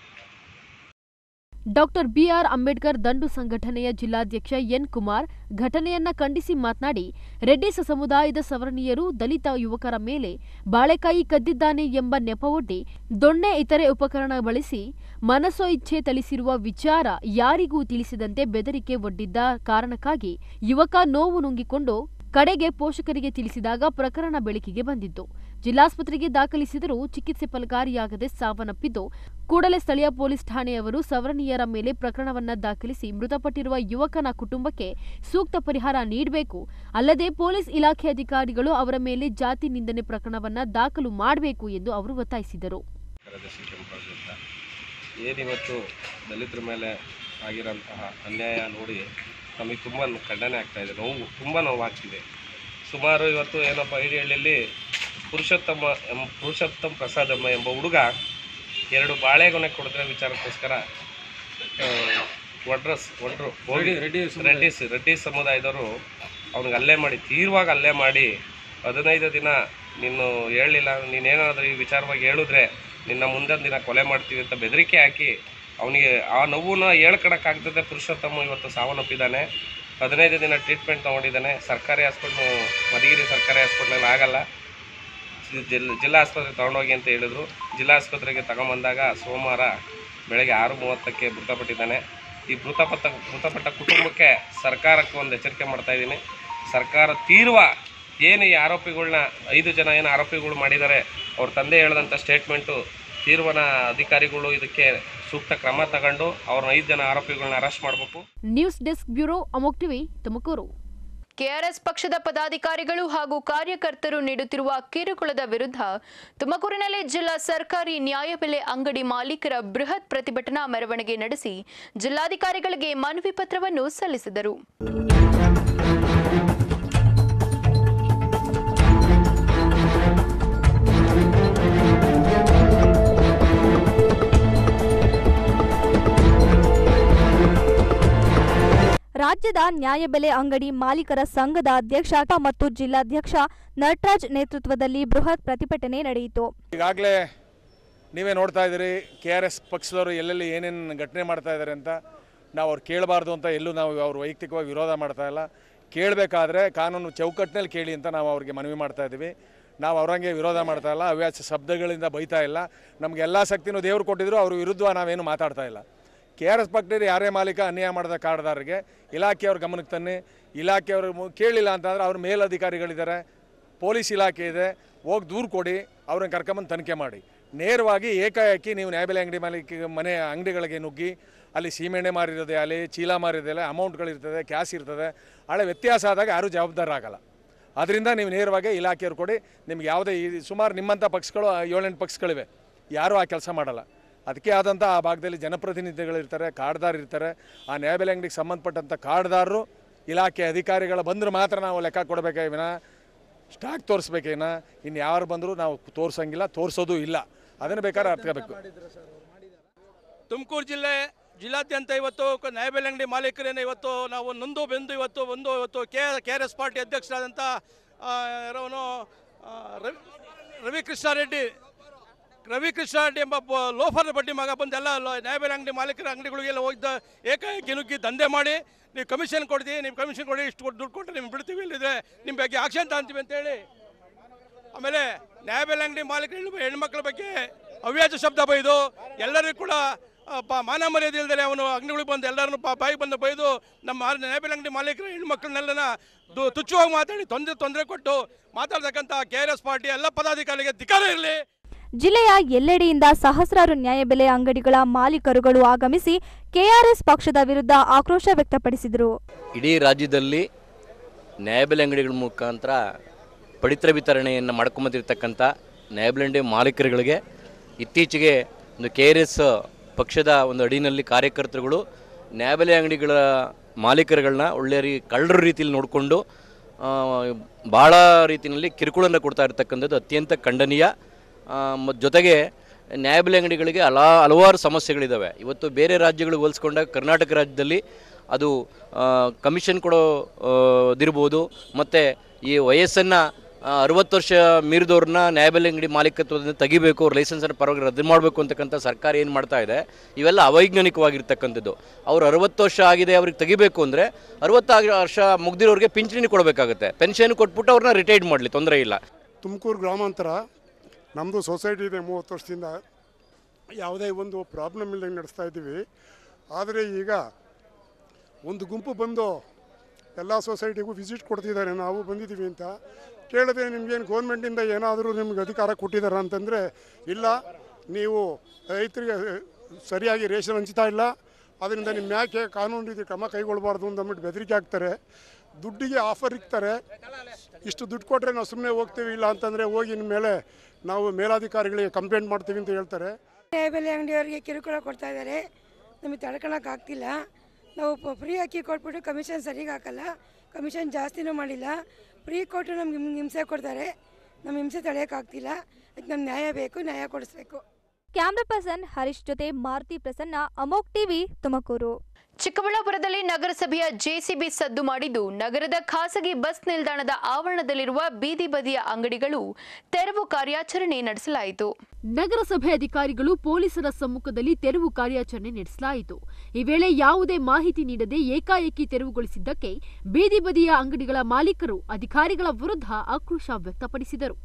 ಡಾಕ್ಟರ್ ಬಿಆರ್ ಅಂಬೇಡ್ಕರ್ ದಂಡು ಸಂಘಟನೆಯ ಜಿಲ್ಲಾಧ್ಯಕ್ಷ ಎನ್ ಕುಮಾರ್ ಘಟನೆಯನ್ನ ಖಂಡಿಸಿ ಮಾತನಾಡಿ ರೆಡ್ಡಿಸ ಸಮುದಾಯದ ಸವರ್ಣೀಯರು ದಲಿತ ಯುವಕರ ಮೇಲೆ ಬಾಳೆಕಾಯಿ ಕದ್ದಿದ್ದಾನೆ ಎಂಬ ನೆಪವೊಡ್ಡಿ ದೊಣ್ಣೆ ಇತರೆ ಉಪಕರಣ ಬಳಸಿ ಮನಸೋ ಇಚ್ಛೆ ಥಳಿಸಿರುವ ವಿಚಾರ ಯಾರಿಗೂ ತಿಳಿಸಿದಂತೆ ಬೆದರಿಕೆ ಒಡ್ಡಿದ್ದ ಕಾರಣಕ್ಕಾಗಿ ಯುವಕ ನೋವು ನುಂಗಿಕೊಂಡು ಕಡೆಗೆ ಪೋಷಕರಿಗೆ ತಿಳಿಸಿದಾಗ ಪ್ರಕರಣ ಬೆಳಕಿಗೆ ಬಂದಿತ್ತು ಜಿಲ್ಲಾಸ್ಪತ್ರೆಗೆ ದಾಖಲಿಸಿದರೂ ಚಿಕಿತ್ಸೆ ಫಲಕಾರಿಯಾಗದೆ ಸಾವನ್ನಪ್ಪಿದ್ದು ಕೂಡಲೇ ಸ್ಥಳೀಯ ಪೊಲೀಸ್ ಠಾಣೆಯವರು ಸವರ್ಣೀಯರ ಮೇಲೆ ಪ್ರಕರಣವನ್ನ ದಾಖಲಿಸಿ ಮೃತಪಟ್ಟಿರುವ ಯುವಕನ ಕುಟುಂಬಕ್ಕೆ ಸೂಕ್ತ ಪರಿಹಾರ ನೀಡಬೇಕು ಅಲ್ಲದೆ ಪೊಲೀಸ್ ಇಲಾಖೆ ಅಧಿಕಾರಿಗಳು ಅವರ ಮೇಲೆ ಜಾತಿ ನಿಂದನೆ ಪ್ರಕರಣವನ್ನ ದಾಖಲು ಮಾಡಬೇಕು ಎಂದು ಅವರು ಒತ್ತಾಯಿಸಿದರು ಕಾರ್ಯದರ್ಶಿ ಕೆಂಪರಾಜು ಅಂತ ಏನಿವತ್ತು ದಲಿತರ ಮೇಲೆ ಆಗಿರೋಂತಹ ಅನ್ಯಾಯ ನೋಡಿ ನಮಗೆ ತುಂಬ ಖಂಡನೆ ಆಗ್ತಾ ಇದೆ ನೋವು ತುಂಬ ನೋವಾಗ್ತಿದೆ ಸುಮಾರು ಇವತ್ತು ಏನಪ್ಪ ಹಳ್ಳಿಯಲ್ಲಿ ಪುರುಷೋತ್ತಮ ಎಂಬ ಪುರುಷೋತ್ತಮ ಪ್ರಸಾದಮ್ಮ ಎಂಬ ಹುಡುಗ ಎರಡು ಬಾಳೆಗೊನೆ ಕೊಡಿದ್ರೆ ವಿಚಾರಕ್ಕೋಸ್ಕರ ಆ, ಒಡ್ರಸ್ ಒಡ್ರು ಹೋಗಿ ರೆಡ್ಡಿಸ್ ರೆಡ್ಡಿ ಸಮುದಾಯದವರು ಅವ್ನಿಗೆ ಹಲ್ಲೆ ಮಾಡಿ ತೀವ್ರವಾಗಿ ಹಲ್ಲೆ ಮಾಡಿ ಹದಿನೈದು ದಿನ ನೀನು ಹೇಳಲಿಲ್ಲ ನೀನೇನಾದರೂ ಈ ವಿಚಾರವಾಗಿ ಹೇಳಿದ್ರೆ ನಿನ್ನ ಮುಂದಿನ ದಿನ ಕೊಲೆ ಮಾಡ್ತೀವಿ ಅಂತ ಬೆದರಿಕೆ ಹಾಕಿ ಅವನಿಗೆ ಆ ನೋವನ್ನ ಹೇಳ್ಕೊಳಕ್ಕಾಗ್ತದೆ ಪುರುಷೋತ್ತಮ ಇವತ್ತು ಸಾವನ್ನಪ್ಪಿದ್ದಾನೆ ಹದಿನೈದು ದಿನ ಟ್ರೀಟ್ಮೆಂಟ್ ತೊಗೊಂಡಿದ್ದಾನೆ ಸರ್ಕಾರಿ ಹಾಸ್ಪಿಟ್ಲು ಮಧುಗಿರಿ ಸರ್ಕಾರಿ ಹಾಸ್ಪಿಟ್ಲಲ್ಲಿ ಆಗಲ್ಲ ಜಿಲ್ ಜಿಲ್ಲಾ ಆಸ್ಪತ್ರೆಗೆ ತಗೊಂಡೋಗಿ ಅಂತ ಹೇಳಿದ್ರು ಜಿಲ್ಲಾ ಆಸ್ಪತ್ರೆಗೆ ತಗೊಂಬಂದಾಗ ಸೋಮವಾರ ಬೆಳಗ್ಗೆ ಆರು ಮೂವತ್ತಕ್ಕೆ ಮೃತಪಟ್ಟಿದ್ದಾನೆ ಈ ಮೃತಪಟ್ಟ ಮೃತಪಟ್ಟ ಕುಟುಂಬಕ್ಕೆ ಸರ್ಕಾರಕ್ಕೆ ಒಂದು ಎಚ್ಚರಿಕೆ ಮಾಡ್ತಾ ಇದ್ದೀನಿ ಸರ್ಕಾರ ತೀರ್ವ ಏನು ಈ ಆರೋಪಿಗಳನ್ನ ಐದು ಜನ ಏನು ಆರೋಪಿಗಳು ಮಾಡಿದ್ದಾರೆ ಅವ್ರ ತಂದೆ ಹೇಳಿದಂಥ ಸ್ಟೇಟ್ಮೆಂಟು ತೀರ್ವನ ಅಧಿಕಾರಿಗಳು ಇದಕ್ಕೆ ಸೂಕ್ತ ಕ್ರಮ ತಗೊಂಡು ಅವ್ರನ್ನ ಐದು ಜನ ಆರೋಪಿಗಳನ್ನ ಅರೆಸ್ಟ್ ಮಾಡಬೇಕು news desk bureau Amok TV Tumakuru KRS ಪಕ್ಷದ ಪದಾಧಿಕಾರಿಗಳು ಹಾಗೂ ಕಾರ್ಯಕರ್ತರು ನೀಡುತ್ತಿರುವ ಕಿರುಕುಳದ ವಿರುದ್ಧ ತುಮಕೂರಿನಲ್ಲಿ ಜಿಲ್ಲಾ ಸರ್ಕಾರಿ ನ್ಯಾಯಬೆಲೆ ಅಂಗಡಿ ಮಾಲೀಕರ ಬೃಹತ್ ಪ್ರತಿಭಟನಾ ಮೆರವಣಿಗೆ ನಡೆಸಿ ಜಿಲ್ಲಾಧಿಕಾರಿಗಳಿಗೆ ಮನವಿ ಪತ್ರವನ್ನು ಸಲ್ಲಿಸಿದರು ರಾಜ್ಯದ ನ್ಯಾಯಬೆಲೆ ಅಂಗಡಿ ಮಾಲೀಕರ ಸಂಘದ ಅಧ್ಯಕ್ಷ ಮತ್ತು ಜಿಲ್ಲಾಧ್ಯಕ್ಷ ನಟರಾಜ್ ನೇತೃತ್ವದಲ್ಲಿ ಬೃಹತ್ ಪ್ರತಿಭಟನೆ ನಡೆಯಿತು ಈಗಾಗಲೇ ನೀವೇ ನೋಡ್ತಾ ಇದ್ದೀರಿ ಕೆ ಆರ್ ಎಸ್ ಪಕ್ಷದವರು ಎಲ್ಲೆಲ್ಲಿ ಏನೇನು ಘಟನೆ ಮಾಡ್ತಾ ಇದ್ದಾರೆ ಅಂತ ನಾವು ಅವ್ರು ಕೇಳಬಾರ್ದು ಅಂತ ಎಲ್ಲೂ ನಾವು ಅವ್ರು ವೈಯಕ್ತಿಕವಾಗಿ ವಿರೋಧ ಮಾಡ್ತಾ ಇಲ್ಲ ಕೇಳಬೇಕಾದ್ರೆ ಕಾನೂನು ಚೌಕಟ್ಟಿನಲ್ಲಿ ಕೇಳಿ ಅಂತ ನಾವು ಅವ್ರಿಗೆ ಮನವಿ ಮಾಡ್ತಾ ಇದ್ದೀವಿ ನಾವು ಅವ್ರಂಗೆ ವಿರೋಧ ಮಾಡ್ತಾ ಇಲ್ಲ ಹವ್ಯಾಸ ಶಬ್ದಗಳಿಂದ ಬೈತಾ ಇಲ್ಲ ನಮ್ಗೆ ಎಲ್ಲ ಶಕ್ತಿನೂ ದೇವರು ಕೊಟ್ಟಿದ್ರು ಅವ್ರ ವಿರುದ್ಧ ನಾವೇನು ಮಾತಾಡ್ತಾ ಇಲ್ಲ ಕೆ ಆರ್ ಎಸ್ ಪಕ್ಷದಲ್ಲಿ ಯಾರೇ ಮಾಲೀಕ ಅನ್ಯಾಯ ಮಾಡಿದ ಕಾರ್ಡ್ದಾರರಿಗೆ ಇಲಾಖೆಯವ್ರ ಗಮನಕ್ಕೆ ತನ್ನಿ ಇಲಾಖೆಯವರು ಮು- ಕೇಳಿಲ್ಲ ಅಂತಂದ್ರೆ ಅವ್ರ ಮೇಲಧಿಕಾರಿಗಳಿದ್ದಾರೆ ಪೊಲೀಸ್ ಇಲಾಖೆ ಇದೆ ಹೋಗಿ ದೂರು ಕೊಡಿ ಅವ್ರನ್ನ ಕರ್ಕೊಂಬಂದು ತನಿಖೆ ಮಾಡಿ ನೇರವಾಗಿ ಏಕಾಏಕಿ ನೀವು ನ್ಯಾಯಬೆಲೆ ಅಂಗಡಿ ಮಾಲೀಕ ಮನೆ ಅಂಗಡಿಗಳಿಗೆ ನುಗ್ಗಿ ಅಲ್ಲಿ ಸೀಮೆಣ್ಣೆ ಮಾರಿರೋದೆ ಅಲ್ಲಿ ಚೀಲ ಮಾರಿರೋದೆ ಅಮೌಂಟ್ಗಳಿರ್ತದೆ ಕ್ಯಾಶ್ ಇರ್ತದೆ ಹಳೆ ವ್ಯತ್ಯಾಸ ಆದಾಗ ಯಾರೂ ಜವಾಬ್ದಾರರಾಗಲ್ಲ ಅದರಿಂದ ನೀವು ನೇರವಾಗಿ ಇಲಾಖೆಯವ್ರು ಕೊಡಿ ನಿಮ್ಗೆ ಯಾವುದೇ ಈ ಸುಮಾರು ನಿಮ್ಮಂಥ ಪಕ್ಷಗಳು ಏಳೆಂಟು ಪಕ್ಷಗಳಿವೆ ಯಾರೂ ಆ ಕೆಲಸ ಮಾಡಲ್ಲ ಅದಕ್ಕೆ ಆದಂಥ ಆ ಭಾಗದಲ್ಲಿ ಜನಪ್ರತಿನಿಧಿಗಳಿರ್ತಾರೆ ಕಾರ್ಡ್ದಾರ್ ಇರ್ತಾರೆ ಆ ನ್ಯಾಯಬೆಲೆ ಅಂಗಡಿಗೆ ಸಂಬಂಧಪಟ್ಟಂಥ ಕಾರ್ಡ್ದಾರರು ಇಲಾಖೆ ಅಧಿಕಾರಿಗಳು ಬಂದ್ರೆ ಮಾತ್ರ ನಾವು ಲೆಕ್ಕ ಕೊಡಬೇಕೇ ವಿನ ಸ್ಟಾಕ್ ತೋರಿಸ್ಬೇಕೇನ ಇನ್ನು ಯಾರು ಬಂದರೂ ನಾವು ತೋರಿಸಂಗಿಲ್ಲ ತೋರಿಸೋದು ಇಲ್ಲ ಅದನ್ನು ಬೇಕಾದ್ರೆ ಅರ್ಥಬೇಕು ತುಮಕೂರು ಜಿಲ್ಲೆ ಜಿಲ್ಲಾದ್ಯಂತ ಇವತ್ತು ಕ- ನ್ಯಾಯಬೆಲೆ ಅಂಗಡಿ ಮಾಲೀಕರೇನೆ ಇವತ್ತು ನಾವು ನೊಂದು ಬೆಂದು ಇವತ್ತು ಒಂದು ಇವತ್ತು K K R S party ಅಧ್ಯಕ್ಷರಾದಂಥ ಆ, ಯಾರವನು ಆ, ರವಿ ರವಿ ಕೃಷ್ಣಾರೆಡ್ಡಿ ರವಿ ಕೃಷ್ಣಾರೆಡ್ಡಿ ಎಂಬ ಬ- ಲೋಫರ್ ಬಡ್ಡಿ ಮಗ ಬಂದೆಲ್ಲ ಲ- ನ್ಯಾಯಬೆಲೆ ಅಂಗಡಿ ಮಾಲೀಕರ ಅಂಗಡಿಗಳಿಗೆಲ್ಲ ಹೋಗಿದ್ದ ಏಕಾಏಕಿ ನುಗ್ಗಿ ದಂಧೆ ಮಾಡಿ ನೀವು ಕಮಿಷನ್ ಕೊಡ್ತೀವಿ ನೀವು ಕಮಿಷನ್ ಕೊಡಿ ಇಷ್ಟು ಕೊಟ್ಟು ದುಡ್ಡು ಕೊಟ್ಟರೆ ನಿಮ್ಗೆ ಬಿಡ್ತೀವಿ ಇಲ್ಲಿದ್ರೆ ನಿಮ್ಮ ಬಗ್ಗೆ ಆಕ್ಷನ್ ತಗೊಂತೀವಿ ಅಂತೇಳಿ ಆಮೇಲೆ ನ್ಯಾಯಬೆಲೆ ಅಂಗಡಿ ಮಾಲೀಕರು ಹೆಣ್ಣು ಹೆಣ್ಮಕ್ಳ ಬಗ್ಗೆ ಅವ್ಯಾಜ ಶಬ್ದ ಬೈದು ಎಲ್ಲರಿಗೂ ಕೂಡ ಆ, ಪ- ಮಾನ ಮರ್ಯಾದೆ ಇಲ್ದರೆ ಅವನು ಅಂಗಡಿಗಳಿಗೆ ಬಂದು ಎಲ್ಲರನ್ನು ಪಾ ಬಾಯಿಗೆ ಬಂದು ಬೈದು ನಮ್ಮ ಆ ನ್ಯಾಯಬೆಲೆ ಅಂಗಡಿ ಮಾಲೀಕರು ಹೆಣ್ಮಕ್ಳನ್ನೆಲ್ಲನ ದು- ತುಚ್ಛವಾಗಿ ಮಾತಾಡಿ ತೊಂದರೆ ತೊಂದರೆ ಕೊಟ್ಟು ಮಾತಾಡ್ತಕ್ಕಂಥ ಕೆ ಆರ್ ಎಸ್ ಪಾರ್ಟಿ ಎಲ್ಲ ಪದಾಧಿಕಾರಿಗೆ ಧಿಕಾರ ಇರಲಿ ಜಿಲ್ಲೆಯ ಎಲ್ಲೆಡೆಯಿಂದ ಸಹಸ್ರಾರು ನ್ಯಾಯಬೆಲೆ ಅಂಗಡಿಗಳ ಮಾಲೀಕರುಗಳು ಆಗಮಿಸಿ ಕೆಆರ್ಎಸ್ ಪಕ್ಷದ ವಿರುದ್ಧ ಆಕ್ರೋಶ ವ್ಯಕ್ತಪಡಿಸಿದರು ಇಡೀ ರಾಜ್ಯದಲ್ಲಿ ನ್ಯಾಯಬೆಲೆ ಅಂಗಡಿಗಳ ಮುಖಾಂತರ ಪಡಿತರ ವಿತರಣೆಯನ್ನು ಮಾಡ್ಕೊಂಬಂದಿರ್ತಕ್ಕಂಥ ನ್ಯಾಯಬೆಲೆ ಅಂಗಡಿ ಮಾಲೀಕರುಗಳಿಗೆ ಇತ್ತೀಚೆಗೆ ಒಂದು ಕೆ ಆರ್ ಎಸ್ ಪಕ್ಷದ ಒಂದು ಅಡಿನಲ್ಲಿ ಕಾರ್ಯಕರ್ತರುಗಳು ನ್ಯಾಯಬೆಲೆ ಅಂಗಡಿಗಳ ಮಾಲೀಕರುಗಳನ್ನ ಒಳ್ಳೆಯ ರೀ ಕಳ್ಳರ ರೀತಿಯಲ್ಲಿ ನೋಡಿಕೊಂಡು ಭಾಳ ರೀತಿಯಲ್ಲಿ ಕಿರುಕುಳನ್ನು ಕೊಡ್ತಾ ಇರ್ತಕ್ಕಂಥದ್ದು ಅತ್ಯಂತ ಖಂಡನೀಯ ಮತ್ತು ಜೊತೆಗೆ ನ್ಯಾಯಬೆಲೆ ಅಂಗಡಿಗಳಿಗೆ ಹಲ ಹಲವಾರು ಸಮಸ್ಯೆಗಳಿದ್ದಾವೆ ಇವತ್ತು ಬೇರೆ ರಾಜ್ಯಗಳಿಗೆ ಹೋಲಿಸ್ಕೊಂಡಾಗ ಕರ್ನಾಟಕ ರಾಜ್ಯದಲ್ಲಿ ಅದು ಕಮಿಷನ್ ಕೊಡೋ ಆ, ದಿರ್ಬೋದು ಮತ್ತು ಈ ವಯಸ್ಸನ್ನು ಅರವತ್ತು ವರ್ಷ ಮೀರಿದವ್ರನ್ನ ನ್ಯಾಯಬೆಲೆ ಅಂಗಡಿ ಮಾಲೀಕತ್ವದಿಂದ ತೆಗಿಬೇಕು ಅವ್ರ ಲೈಸೆನ್ಸನ್ನು ಪರವಾಗಿ ರದ್ದು ಮಾಡಬೇಕು ಅಂತಕ್ಕಂಥ ಸರ್ಕಾರ ಏನು ಮಾಡ್ತಾ ಇದೆ ಇವೆಲ್ಲ ಅವೈಜ್ಞಾನಿಕವಾಗಿರ್ತಕ್ಕಂಥದ್ದು ಅವ್ರು ಅರವತ್ತು ವರ್ಷ ಆಗಿದೆ ಅವ್ರಿಗೆ ತೆಗಿಬೇಕು ಅಂದರೆ ಅರವತ್ತು ವರ್ಷ ಮುಗ್ದಿರೋರಿಗೆ ಪಿಂಚಣಿ ಕೊಡಬೇಕಾಗುತ್ತೆ ಪೆನ್ಷನ್ ಕೊಟ್ಬಿಟ್ಟು ಅವ್ರನ್ನ ರಿಟೈರ್ಡ್ ಮಾಡಲಿ ತೊಂದರೆ ಇಲ್ಲ ತುಮಕೂರು ಗ್ರಾಮಾಂತರ ನಮ್ಮದು ಸೊಸೈಟಿ ಇದೆ ಮೂವತ್ತು ವರ್ಷದಿಂದ ಯಾವುದೇ ಒಂದು ಪ್ರಾಬ್ಲಮ್ ಇಲ್ಲದಂಗೆ ನಡೆಸ್ತಾ ಇದ್ದೀವಿ ಆದರೆ ಈಗ ಒಂದು ಗುಂಪು ಬಂದು ಎಲ್ಲ ಸೊಸೈಟಿಗೂ ವಿಸಿಟ್ ಕೊಡ್ತಿದ್ದಾರೆ ನಾವು ಬಂದಿದ್ದೀವಿ ಅಂತ ಕೇಳಿದ್ರೆ ನಿಮ್ಗೇನು ಗೌರ್ಮೆಂಟಿಂದ ಏನಾದರೂ ನಿಮ್ಗೆ ಅಧಿಕಾರ ಕೊಟ್ಟಿದ್ದಾರೆ ಅಂತಂದರೆ ಇಲ್ಲ ನೀವು ರೈತರಿಗೆ ಸರಿಯಾಗಿ ರೇಷನ್ ಹಂಚ್ತಾ ಇಲ್ಲ ಅದರಿಂದ ನಿಮ್ಮ ಯಾಕೆ ಕಾನೂನು ರೀತಿ ಕ್ರಮ ಕೈಗೊಳ್ಳಬಾರ್ದು ಅಂದ್ಬಿಟ್ಟು ಬೆದರಿಕೆ ಹಾಕ್ತಾರೆ ದುಡ್ಡಿಗೆ ಆಫರ್ ಇಕ್ತಾರೆ ಇಷ್ಟು ದುಡ್ಡು ಕೊಟ್ಟರೆ ನಾವು ಸುಮ್ಮನೆ ಹೋಗ್ತೀವಿ ಇಲ್ಲ ಅಂತಂದರೆ ಹೋಗಿ ನಿಮ್ಮ ಮೇಲೆ ನಾವು ಮೇಲಾಧಿಕಾರಿಗಳಿಗೆ ಕಂಪ್ಲೇಂಟ್ ಮಾಡ್ತೀವಿ ಅಂತ ಹೇಳ್ತಾರೆ ನ್ಯಾಯಬೆಲೆ ಅಂಗಡಿಯವರಿಗೆ ಕಿರುಕುಳ ಕೊಡ್ತಾ ಇದ್ದಾರೆ ನಮಗೆ ತಡ್ಕೊಳಕ್ಕೆ ಆಗ್ತಿಲ್ಲ ನಾವು ಫ್ರೀ ಅಕ್ಕಿ ಕೊಟ್ಬಿಟ್ಟು ಕಮಿಷನ್ ಸರಿಗೆ ಹಾಕಲ್ಲ ಕಮಿಷನ್ ಜಾಸ್ತಿನೂ ಮಾಡಿಲ್ಲ ಫ್ರೀ ಕೊಟ್ಟು ನಮ್ಗೆ ಹಿಂ- ಹಿಂಸೆ ಕೊಡ್ತಾರೆ ನಮ್ಮ ಹಿಂಸೆ ತಡೆಯೋಕ್ಕಾಗ್ತಿಲ್ಲ ಅದಕ್ಕೆ ನಮ್ಗೆ ನ್ಯಾಯ ಬೇಕು ನ್ಯಾಯ ಕೊಡಿಸ್ಬೇಕು ಕ್ಯಾಮ್ರಾ ಪರ್ಸನ್ ಹರೀಶ್ ಜೊತೆ ಮಾರುತಿ ಪ್ರಸನ್ನ ಅಮೋಕ್ ಟಿವಿ ತುಮಕೂರು ಚಿಕ್ಕಬಳ್ಳಾಪುರದಲ್ಲಿ ನಗರಸಭೆಯ ಜೆಸಿಬಿ ಸದ್ದು ಮಾಡಿದ್ದು ನಗರದ ಖಾಸಗಿ ಬಸ್ ನಿಲ್ದಾಣದ ಆವರಣದಲ್ಲಿರುವ ಬೀದಿ ಬದಿಯ ಅಂಗಡಿಗಳು ತೆರವು ಕಾರ್ಯಾಚರಣೆ ನಡೆಸಲಾಯಿತು ನಗರಸಭೆ ಅಧಿಕಾರಿಗಳು ಪೊಲೀಸರ ಸಮ್ಮುಖದಲ್ಲಿ ತೆರವು ಕಾರ್ಯಾಚರಣೆ ನಡೆಸಲಾಯಿತು ಈ ವೇಳೆ ಯಾವುದೇ ಮಾಹಿತಿ ನೀಡದೆ ಏಕಾಏಕಿ ತೆರವುಗೊಳಿಸಿದ್ದಕ್ಕೆ ಬೀದಿ ಬದಿಯ ಅಂಗಡಿಗಳ ಮಾಲೀಕರು ಅಧಿಕಾರಿಗಳ ವಿರುದ್ಧ ಆಕ್ರೋಶ ವ್ಯಕ್ತಪಡಿಸಿದರು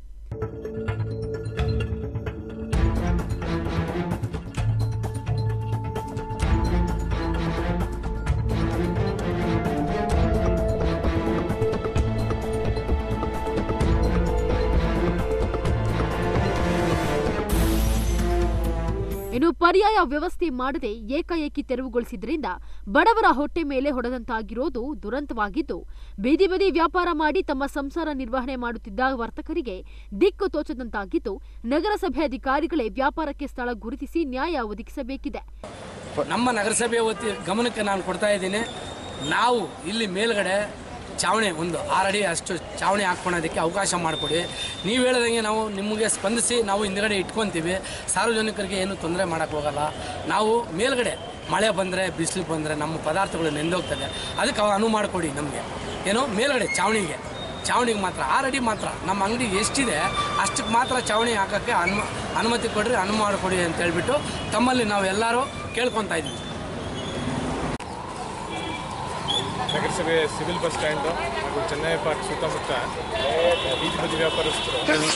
ಇನ್ನು ಪರ್ಯಾಯ ವ್ಯವಸ್ಥೆ ಮಾಡದೆ ಏಕಾಏಕಿ ತೆರವುಗೊಳಿಸಿದ್ರಿಂದ ಬಡವರ ಹೊಟ್ಟೆ ಮೇಲೆ ಹೊಡೆದಂತಾಗಿರೋದು ದುರಂತವಾಗಿದ್ದು ಬೀದಿ ಬದಿ ವ್ಯಾಪಾರ ಮಾಡಿ ತಮ್ಮ ಸಂಸಾರ ನಿರ್ವಹಣೆ ಮಾಡುತ್ತಿದ್ದ ವರ್ತಕರಿಗೆ ದಿಕ್ಕು ತೋಚದಂತಾಗಿದ್ದು ನಗರಸಭೆ ಅಧಿಕಾರಿಗಳೇ ವ್ಯಾಪಾರಕ್ಕೆ ಸ್ಥಳ ಗುರುತಿಸಿ ನ್ಯಾಯ ಒದಗಿಸಬೇಕಿದೆ ನಮ್ಮ ನಗರಸಭೆ ವತಿ ಗಮನಕ್ಕೆ ನಾನು ಕೊಡ್ತಾ ಇದ್ದೀನಿ ನಾವು ಇಲ್ಲಿ ಮೇಲ್ಗಡೆ ಚಾವಣಿ ಒಂದು ಆರಡಿ ಅಷ್ಟು ಚಾವಣಿ ಹಾಕ್ಕೊಳೋದಕ್ಕೆ ಅವಕಾಶ ಮಾಡಿಕೊಡಿ ನೀವು ಹೇಳ್ದಂಗೆ ನಾವು ನಿಮಗೆ ಸ್ಪಂದಿಸಿ ನಾವು ಹಿಂದ್ಗಡೆ ಇಟ್ಕೊತೀವಿ ಸಾರ್ವಜನಿಕರಿಗೆ ಏನು ತೊಂದರೆ ಮಾಡೋಕ್ಕೆ ಹೋಗಲ್ಲ ನಾವು ಮೇಲ್ಗಡೆ ಮಳೆ ಬಂದರೆ ಬಿಸಿಲು ಬಂದರೆ ನಮ್ಮ ಪದಾರ್ಥಗಳು ನೆಂದೋಗ್ತದೆ ಅದಕ್ಕೆ ಅವು ಅನುವು ಮಾಡಿಕೊಡಿ ನಮಗೆ ಏನು ಮೇಲ್ಗಡೆ ಚಾವಣಿಗೆ ಚಾವಣಿಗೆ ಮಾತ್ರ ಆರಡಿ ಮಾತ್ರ ನಮ್ಮ ಅಂಗಡಿ ಎಷ್ಟಿದೆ ಅಷ್ಟಕ್ಕೆ ಮಾತ್ರ ಚಾವಣಿ ಹಾಕೋಕ್ಕೆ ಅನು ಅನುಮತಿ ಕೊಡ್ರಿ ಅನುವು ಮಾಡಿಕೊಡಿ ಅಂತ ಹೇಳ್ಬಿಟ್ಟು ತಮ್ಮಲ್ಲಿ ನಾವು ಎಲ್ಲರೂ ಕೇಳ್ಕೊತಾ ಇದ್ದೀವಿ ನಗರಸಭೆ ಸಿವಿಲ್ ಬಸ್ ಸ್ಟ್ಯಾಂಡು ಹಾಗೂ ಚೆನ್ನೈ ಪಾರ್ಕ್ ಸುತ್ತಮುತ್ತ ಬೀದಿ ಬದಿ ವ್ಯಾಪಾರಸ್ಥರು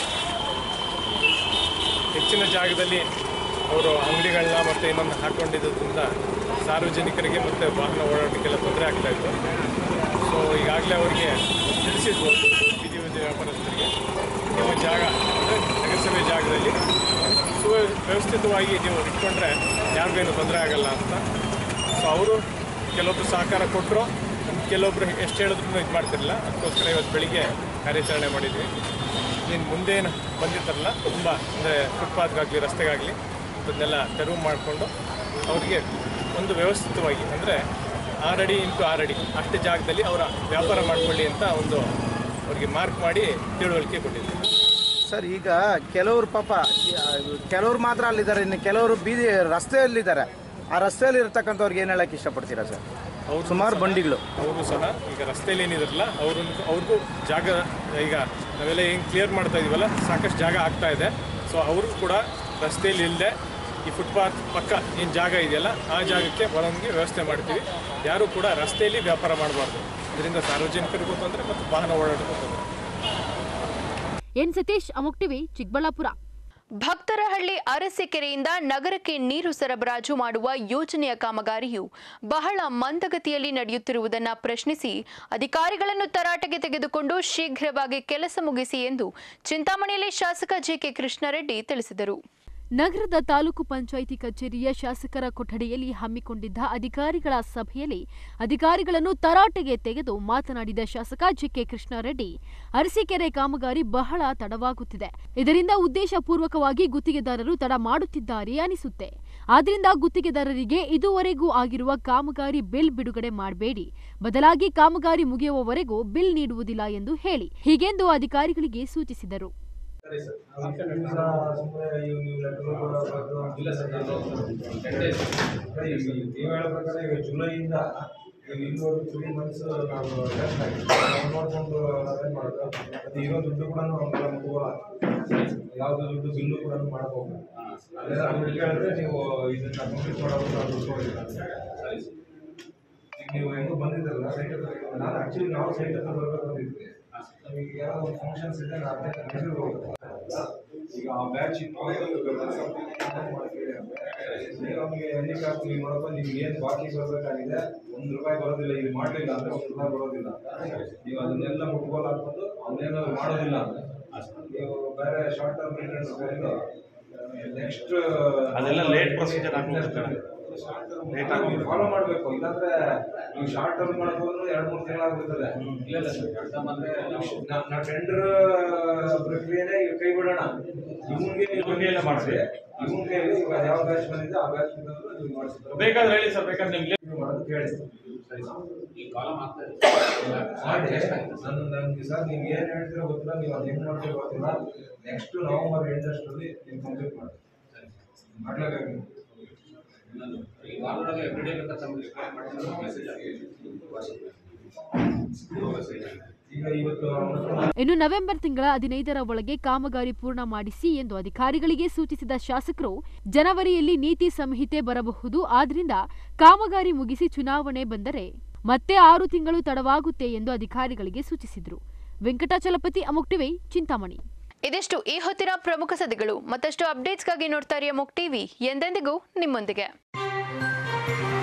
ಹೆಚ್ಚಿನ ಜಾಗದಲ್ಲಿ ಅವರು ಅಂಗಡಿಗಳನ್ನ ಮತ್ತು ಇನ್ನೊಂದು ಹಾಕ್ಕೊಂಡಿದ್ದರಿಂದ ಸಾರ್ವಜನಿಕರಿಗೆ ಮತ್ತು ವಾಹನ ಓಡಾಟಕ್ಕೆಲ್ಲ ತೊಂದರೆ ಆಗ್ತಾ ಇತ್ತು ಸೊ ಈಗಾಗಲೇ ಅವರಿಗೆ ತಿಳಿಸಿದ್ವು ಬೀದಿ ಬದಿ ವ್ಯಾಪಾರಸ್ಥರಿಗೆ ನಿಮ್ಮ ಜಾಗ ಅಂದರೆ ನಗರಸಭೆ ಜಾಗದಲ್ಲಿ ಸುವ್ಯವಸ್ಥಿತವಾಗಿ ನೀವು ಇಟ್ಕೊಂಡ್ರೆ ಯಾರಿಗೇನು ತೊಂದರೆ ಆಗಲ್ಲ ಅಂತ ಸೊ ಅವರು ಕೆಲವೊಬ್ರು ಸಹಕಾರ ಕೊಟ್ಟರು ಕೆಲವೊಬ್ರು ಎಷ್ಟು ಹೇಳಿದ್ರು ಇದು ಮಾಡ್ತಿರಲಿಲ್ಲ ಅದಕ್ಕೋಸ್ಕರ ಇವತ್ತು ಬೆಳಿಗ್ಗೆ ಕಾರ್ಯಾಚರಣೆ ಮಾಡಿದ್ವಿ ಇನ್ನು ಮುಂದೇನು ಬಂದಿರ್ತಾರಲ್ಲ ತುಂಬ ಅಂದರೆ ಫುಟ್ಪಾತ್ಗಾಗಲಿ ರಸ್ತೆಗಾಗಲಿ ಅದನ್ನೆಲ್ಲ ತೆರವು ಮಾಡಿಕೊಂಡು ಅವರಿಗೆ ಒಂದು ವ್ಯವಸ್ಥಿತವಾಗಿ ಅಂದರೆ ಆರಡಿ ಇಂಟು ಆರಡಿ ಅಷ್ಟು ಜಾಗದಲ್ಲಿ ಅವರ ವ್ಯಾಪಾರ ಮಾಡಿಕೊಳ್ಳಿ ಅಂತ ಒಂದು ಅವರಿಗೆ ಮಾರ್ಕ್ ಮಾಡಿ ತಿಳುವಳಿಕೆ ಕೊಟ್ಟಿದ್ದೀವಿ ಸರ್ ಈಗ ಕೆಲವರು ಪಾಪ ಕೆಲವರು ಮಾತ್ರ ಅಲ್ಲಿದ್ದಾರೆ ಇನ್ನು ಕೆಲವರು ಬೀದಿ ರಸ್ತೆಯಲ್ಲಿದ್ದಾರೆ ಆ ರಸ್ತೆಯಲ್ಲಿ ಇರ್ತಕ್ಕಂಥವ್ರಿಗೆ ಏನು ಹೇಳಕ್ಕೆ ಇಷ್ಟಪಡ್ತೀರಾ ಸರ್ ಸುಮಾರು ಬಂಡಿಗಳು ಅವರು ಸಹ ಈಗ ರಸ್ತೆಯಲ್ಲಿ ಏನಿದಾರಲ್ಲ ಅವ್ರನ್ನ ಅವ್ರಿಗೂ ಜಾಗ ಈಗ ನಾವೆಲ್ಲ ಏನು ಕ್ಲಿಯರ್ ಮಾಡ್ತಾ ಇದೀವಲ್ಲ ಸಾಕಷ್ಟು ಜಾಗ ಆಗ್ತಾ ಇದೆ ಸೊ ಅವರು ಕೂಡ ರಸ್ತೆಯಲ್ಲಿ ಇಲ್ಲದೆ ಈ ಫುಟ್ಪಾತ್ ಪಕ್ಕ ಏನು ಜಾಗ ಇದೆಯಲ್ಲ ಆ ಜಾಗಕ್ಕೆ ಒಳಗೆ ವ್ಯವಸ್ಥೆ ಮಾಡ್ತೀವಿ ಯಾರು ಕೂಡ ರಸ್ತೆಯಲ್ಲಿ ವ್ಯಾಪಾರ ಮಾಡಬಾರ್ದು ಇದರಿಂದ ಸಾರ್ವಜನಿಕರಿಗೂ ತೊಂದರೆ ಮತ್ತು ವಾಹನ ಓಡಾಟಕ್ಕೂ ತೊಂದರೆ ಎನ್ ಸತೀಶ್ ಅಮುಕ್ ಟಿವಿ ಚಿಕ್ಕಬಳ್ಳಾಪುರ ಭಕ್ತರಹಳ್ಳಿ ಅರಸೀಕೆರೆಯಿಂದ ನಗರಕ್ಕೆ ನೀರು ಸರಬರಾಜು ಮಾಡುವ ಯೋಜನೆಯ ಕಾಮಗಾರಿಯು ಬಹಳ ಮಂದಗತಿಯಲ್ಲಿ ನಡೆಯುತ್ತಿರುವುದನ್ನು ಪ್ರಶ್ನಿಸಿ ಅಧಿಕಾರಿಗಳನ್ನು ತರಾಟೆಗೆ ತೆಗೆದುಕೊಂಡು ಶೀಘ್ರವಾಗಿ ಕೆಲಸ ಮುಗಿಸಿ ಎಂದು ಚಿಂತಾಮಣಿಯಲ್ಲಿ ಶಾಸಕ ಜೆಕೆ ಕೃಷ್ಣಾರೆಡ್ಡಿ ತಿಳಿಸಿದರು ನಗರದ ತಾಲೂಕು ಪಂಚಾಯಿತಿ ಕಚೇರಿಯ ಶಾಸಕರ ಕೊಠಡಿಯಲ್ಲಿ ಹಮ್ಮಿಕೊಂಡಿದ್ದ ಅಧಿಕಾರಿಗಳ ಸಭೆಯಲ್ಲಿ ಅಧಿಕಾರಿಗಳನ್ನು ತರಾಟೆಗೆ ತೆಗೆದು ಮಾತನಾಡಿದ ಶಾಸಕ ಜಿಕೆ ಕೃಷ್ಣಾರೆಡ್ಡಿ ಅರಸೀಕೆರೆ ಕಾಮಗಾರಿ ಬಹಳ ತಡವಾಗುತ್ತಿದೆ ಇದರಿಂದ ಉದ್ದೇಶಪೂರ್ವಕವಾಗಿ ಗುತ್ತಿಗೆದಾರರು ತಡ ಮಾಡುತ್ತಿದ್ದಾರೆ ಅನಿಸುತ್ತೆ ಆದ್ರಿಂದ ಗುತ್ತಿಗೆದಾರರಿಗೆ ಇದುವರೆಗೂ ಆಗಿರುವ ಕಾಮಗಾರಿ ಬಿಲ್ ಬಿಡುಗಡೆ ಮಾಡಬೇಡಿ ಬದಲಾಗಿ ಕಾಮಗಾರಿ ಮುಗಿಯುವವರೆಗೂ ಬಿಲ್ ನೀಡುವುದಿಲ್ಲ ಎಂದು ಹೇಳಿ ಹೀಗೆಂದು ಅಧಿಕಾರಿಗಳಿಗೆ ಸೂಚಿಸಿದರು ನೀವು ಹೇಳೋ ಪ್ರಕಾರ ಈಗ ಜುಲೈಯಿಂದ ಈಗ ಇನ್ನೂರು ತ್ರೀ ಮಂತ್ಸ್ ನಾವು ರೆಸ್ಟ್ ಆಗಿದೆ ನಾವು ನೋಡಿಕೊಂಡು ಅದೇನು ಮಾಡೋದು ಅದು ಇರೋ ದುಡ್ಡು ಕೂಡ ನಮ್ಗೆಲ್ಲ ಮುಟ್ಕೋಲ್ಲ ಯಾವುದು ದುಡ್ಡು ಬಿಲ್ಲು ಕೂಡ ಮಾಡ್ಬೋದು ಅದೇ ದುಡ್ಡು ಕೇಳಿದ್ರೆ ನೀವು ಇದನ್ನ ಕಂಪ್ಲೀಟ್ ಮಾಡೋದು ನಾವು ದುಡ್ಡು ಕೊಡೋದಿಲ್ಲ ಈಗ ನೀವು ಹೆಂಗೋ ಬಂದಿದ್ದಲ್ಲ ಸೈಟ್ ಹತ್ರ ನಾನು ಆ್ಯಕ್ಚುಲಿ ನಾವು ಸೈಟ್ ಹತ್ರ ಬರ್ಬೇಕು ಅಂದಿದ್ವಿ ನಮಗೆ ಯಾವುದೋ ಒಂದು ಫಂಕ್ಷನ್ಸ್ ಇದೆ ನಾನು ಅದೇ ಮೆಸೇಜ್ ಹೋಗುತ್ತೆ ಈಗ ಆ ಬ್ಯಾಚ್ ನಮಗೆ ಹೆಂಡಿಕ್ರಾಫ್ಟ್ ನೀವು ನೋಡಪ್ಪ ನಿಮ್ಗೆ ಏನು ಬಾಕಿ ಬರಬೇಕಾಗಿದೆ ಒಂದು ರೂಪಾಯಿ ಬರೋದಿಲ್ಲ ಇಲ್ಲಿ ಮಾಡಲಿಲ್ಲ ಅಂದರೆ ಒಂದು ರೂಪಾಯಿ ಬರೋದಿಲ್ಲ ನೀವು ಅದನ್ನೆಲ್ಲ ಮುಟ್ಕೋಲ್ ಹಾಕ್ಕೊಂಡು ಅವನ್ನೇನು ಮಾಡೋದಿಲ್ಲ ಅಂದ್ರೆ ನೀವು ಬೇರೆ ಶಾರ್ಟ್ ಟರ್ಮ್ ರಿಟರ್ನ್ಸ್ ನೆಕ್ಸ್ಟ್ ಅದೆಲ್ಲ late procedure ಆಗ್ಬಿಡುತ್ತೆ. ಲೇಟ್ ಆಗಿ ಫಾಲೋ ಮಾಡಬೇಕು ಇಲ್ಲಾಂದ್ರೆ ನೀವು ಶಾರ್ಟ್ ಟರ್ಮ್ ಮಾಡಕ್ ಹೋದ್ರೆ ಎರಡು ಮೂರು ತಿಂಗಳಾಗ್ಬಿಡ್ತದೆ ನಾ ಟೆಂಡರ್ ಪ್ರಕ್ರಿಯೆನೇ ಈಗ ಕೈ ಬಿಡೋಣ ಇವನ್ಗೆ ಇವ್ನಿಗೆ ಎಲ್ಲ ಮಾಡ್ಸಿ. ಇವನ್ ಕೈಲಿ ಇವಾಗ ಯಾವ ಬ್ಯಾಚ್ ಬಂದಿದೆ ಆ ಬ್ಯಾಚ್ ನೀವು ಮಾಡಿಸಿದ್ರೆ ಬೇಕಾದ್ರೆ ಹೇಳಿ ಸರ್ ಬೇಕಾದ್ರೆ ನಿಮ್ಗೆ ನೀವು ಮಾಡೋದು ಕೇಳಿ ಸರಿ ನನ್ನ ನನಗೆ ಸರ್ ನೀವು ಏನು ಹೇಳ್ತೀರೋ ಗೊತ್ತಿಲ್ಲ ನೀವು ಅದು ಹೆಂಗೆ ಮಾಡ್ತೀರೋ ಗೊತ್ತಿಲ್ಲ ನೆಕ್ಸ್ಟ್ ನವೆಂಬರ್ ಎಂಟಷ್ಟರಲ್ಲಿ ನೀವು ಕಂಪ್ಲೀಟ್ ಮಾಡಿ ಮಾಡ್ಲೇಬೇಕು ನೀವು ಈಗ ಇವತ್ತು ಇನ್ನು ನವೆಂಬರ್ ತಿಂಗಳ ಹದಿನೈದರ ಒಳಗೆ ಕಾಮಗಾರಿ ಪೂರ್ಣ ಮಾಡಿಸಿ ಎಂದು ಅಧಿಕಾರಿಗಳಿಗೆ ಸೂಚಿಸಿದ ಶಾಸಕರು ಜನವರಿಯಲ್ಲಿ ನೀತಿ ಸಂಹಿತೆ ಬರಬಹುದು ಆದ್ರಿಂದ ಕಾಮಗಾರಿ ಮುಗಿಸಿ ಚುನಾವಣೆ ಬಂದರೆ ಮತ್ತೆ ಆರು ತಿಂಗಳು ತಡವಾಗುತ್ತೆ ಎಂದು ಅಧಿಕಾರಿಗಳಿಗೆ ಸೂಚಿಸಿದರು ವೆಂಕಟಾಚಲಪತಿ ಅಮುಕ್ ಟಿವಿ ಚಿಂತಾಮಣಿ ಇದಿಷ್ಟು ಈ ಹೊತ್ತಿನ ಪ್ರಮುಖ ಸುದ್ದಿಗಳು ಮತ್ತಷ್ಟು ಅಪ್ಡೇಟ್ಸ್ಗಾಗಿ ನೋಡ್ತಾ ಇರಿ ಅಮೋಕ್ ಟಿವಿ ಎಂದೆಂದಿಗೂ ನಿಮ್ಮೊಂದಿಗೆ